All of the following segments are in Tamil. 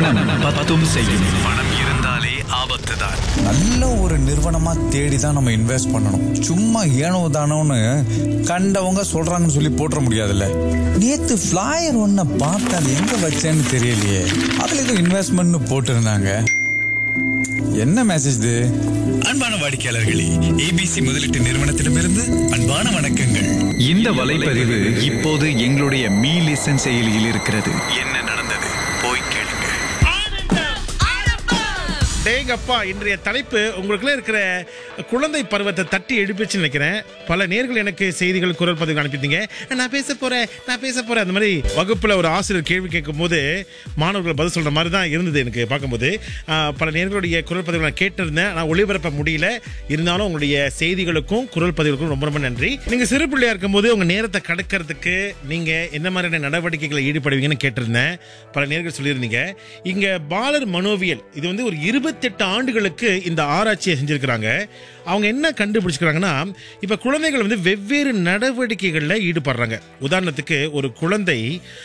பணம் பத்தும் செய்யும் பணம் இருந்தாலே ஆபத்து தான் நல்ல ஒரு நிறுவனமா தேடி தான் நம்ம இன்வெஸ்ட் பண்ணணும் சும்மா ஏனோ தானோன்னு கண்டவங்க சொல்றாங்கன்னு சொல்லி போட்டுற முடியாதுல்ல நேத்து ஃபிளாயர் ஒன்ன பார்த்தேன் அது எங்க வச்சேன்னு தெரியலையே அதுல ஏதோ இன்வெஸ்ட்மெண்ட்னு போட்டிருந்தாங்க என்ன மெசேஜ் இது அன்பான வாடிக்கையாளர்களே ஏபிசி முதலீட்டு நிறுவனத்திடமிருந்து அன்பான வணக்கங்கள் இந்த வலைப்பதிவு இப்போது எங்களுடைய மீ லிசன் செயலியில் இருக்கிறது என்ன நடந்தது போய் கேளுங்க டேங்கப்பா இன்றைய தலைப்பு உங்களுக்குள்ள இருக்கிற குழந்தை பருவத்தை தட்டி எழுப்பிச்சு நினைக்கிறேன் பல நேர்கள் எனக்கு செய்திகள் குரல் பதிவு அனுப்பிட்டீங்க நான் பேச போறேன் நான் பேச போறேன் அந்த மாதிரி வகுப்புல ஒரு ஆசிரியர் கேள்வி கேட்கும் போது மாணவர்கள் பதில் சொல்ற மாதிரி தான் இருந்தது எனக்கு பார்க்கும்போது ஆஹ், பல நேர்களுடைய குரல் பதிவு நான் கேட்டிருந்தேன் ஆனால் ஒளிபரப்ப முடியல இருந்தாலும் உங்களுடைய செய்திகளுக்கும் குரல் பதிவுகளுக்கும் ரொம்ப ரொம்ப நன்றி நீங்க சிறு பிள்ளையா இருக்கும்போது உங்க நேரத்தை கடக்கிறதுக்கு நீங்க என்ன மாதிரியான நடவடிக்கைகளை ஈடுபடுவீங்கன்னு கேட்டிருந்தேன் பல நேர்கள் சொல்லியிருந்தீங்க இங்க பாலர் மனோவியல் இது வந்து ஒரு இருபத்தெட்டு ஆண்டுகளுக்கு இந்த ஆராய்ச்சியை செஞ்சிருக்கிறாங்க அவங்க என்ன கண்டுபிடிச்சிருக்காங்கன்னா இப்ப குழந்தைகள் வந்து வெவ்வேறு நடவடிக்கைகளில் ஈடுபடுறாங்க உதாரணத்துக்கு ஒரு குழந்தை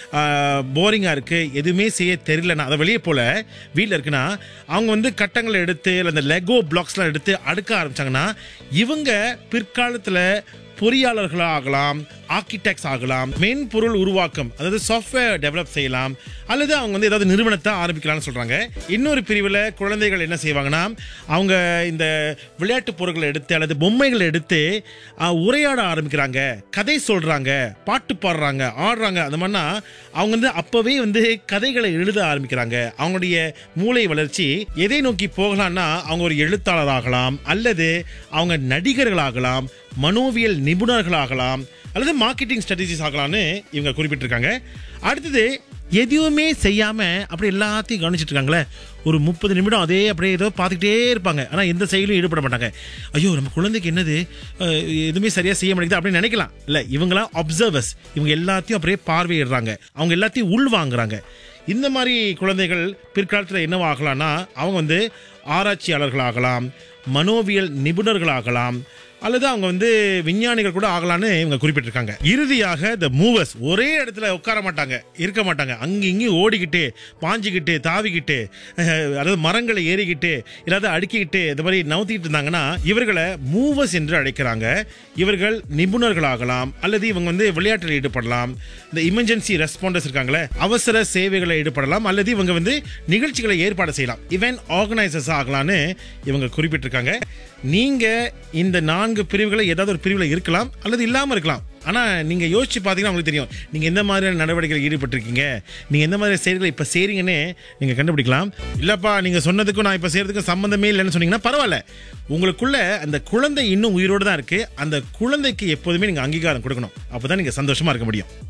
போரிங்கா இருக்கு எதுவுமே செய்ய தெரியலனா அதை வெளியே போல வீட்டில் இருக்குன்னா அவங்க வந்து கட்டங்களை எடுத்து இல்லை அந்த லெகோ பிளாக்ஸ்லாம் எடுத்து அடுக்க ஆரம்பிச்சாங்கன்னா இவங்க பிற்காலத்தில் பொறியாளர்களாக ஆகலாம் ஆர்கிடெக்ட்ஸ் ஆகலாம் மென்பொருள் உருவாக்கம் அதாவது சாஃப்ட்வேர் டெவலப் செய்யலாம் அல்லது அவங்க வந்து ஏதாவது நிறுவனத்தை ஆரம்பிக்கலாம்னு சொல்றாங்க இன்னொரு பிரிவில் குழந்தைகள் என்ன செய்வாங்கன்னா அவங்க இந்த விளையாட்டு பொருட்களை எடுத்து அல்லது பொம்மைகளை எடுத்து ஆஹ், உரையாட ஆரம்பிக்கிறாங்க கதை சொல்றாங்க பாட்டு பாடுறாங்க ஆடுறாங்க அந்த மாதிரினா அவங்க வந்து அப்பவே வந்து கதைகளை எழுத ஆரம்பிக்கிறாங்க அவங்களுடைய மூளை வளர்ச்சி எதை நோக்கி போகலாம்னா அவங்க ஒரு எழுத்தாளர் ஆகலாம் அல்லது அவங்க நடிகர்களாகலாம் மனோவியல் நிபுணர்களாகலாம் அல்லது மார்க்கெட்டிங் ஸ்ட்ராட்டஜிஸ் ஆகலாம்னு இவங்க குறிப்பிட்டிருக்காங்க அடுத்தது எதுவுமே செய்யாம அப்படி எல்லாத்தையும் கவனிச்சிட்டு இருக்காங்களே ஒரு முப்பது நிமிடம் அதே அப்படியே ஏதோ பார்த்துக்கிட்டே இருப்பாங்க ஆனால் எந்த செயலும் ஈடுபட மாட்டாங்க ஐயோ நம்ம குழந்தைக்கு என்னது அஹ், எதுவுமே சரியா செய்ய மாட்டேங்குது அப்படின்னு நினைக்கலாம் இல்லை இவங்களாம் அப்சர்வர்ஸ் இவங்க எல்லாத்தையும் அப்படியே பார்வையிடுறாங்க அவங்க எல்லாத்தையும் உள் வாங்குறாங்க இந்த மாதிரி குழந்தைகள் பிற்காலத்தில் என்னவாகலாம்னா அவங்க வந்து ஆராய்ச்சியாளர்களாகலாம் மனோவியல் நிபுணர்களாகலாம் அல்லது அவங்க வந்து விஞ்ஞானிகள் கூட ஆகலாம்னு இவங்க குறிப்பிட்டிருக்காங்க இறுதியாக த மூவர்ஸ் ஒரே இடத்துல உட்கார மாட்டாங்க இருக்க மாட்டாங்க அங்க இங்கேயும் ஓடிக்கிட்டு பாஞ்சிக்கிட்டு தாவிக்கிட்டு அஹ், அதாவது மரங்களை ஏறிக்கிட்டு இல்லாத அடுக்கிக்கிட்டு இந்த மாதிரி நவுத்திக்கிட்டு இருந்தாங்கன்னா இவர்களை மூவர்ஸ் என்று அழைக்கிறாங்க இவர்கள் நிபுணர்களாகலாம் அல்லது இவங்க வந்து விளையாட்டில் ஈடுபடலாம் இந்த எமர்ஜென்சி ரெஸ்பாண்டர்ஸ் இருக்காங்களே அவசர சேவைகளை ஈடுபடலாம் அல்லது இவங்க வந்து நிகழ்ச்சிகளை ஏற்பாடு செய்யலாம் இவன் ஆர்கனைசர்ஸ் ஆகலாம்னு இவங்க குறிப்பிட்டிருக்காங்க நீங்க இந்த நான்கு பிரிவுகளை ஏதாவது ஒரு பிரிவில் இருக்கலாம் அல்லது இல்லாமல் இருக்கலாம் ஆனா நீங்க யோசிச்சு பார்த்தீங்கன்னா உங்களுக்கு தெரியும் நீங்க எந்த மாதிரியான நடவடிக்கைகள் ஈடுபட்டிருக்கீங்க நீங்க எந்த மாதிரி செயல்களை இப்ப செய்றீங்கன்னு நீங்க கண்டுபிடிக்கலாம் இல்லப்பா நீங்க சொன்னதுக்கும் நான் இப்ப செய்யறதுக்கும் சம்பந்தமே இல்லைன்னு சொன்னீங்கன்னா பரவாயில்ல உங்களுக்குள்ள அந்த குழந்தை இன்னும் உயிரோடு தான் இருக்கு அந்த குழந்தைக்கு எப்போதுமே நீங்க அங்கீகாரம் கொடுக்கணும் அப்பதான் நீங்க சந்தோஷமா இருக்க முடியும்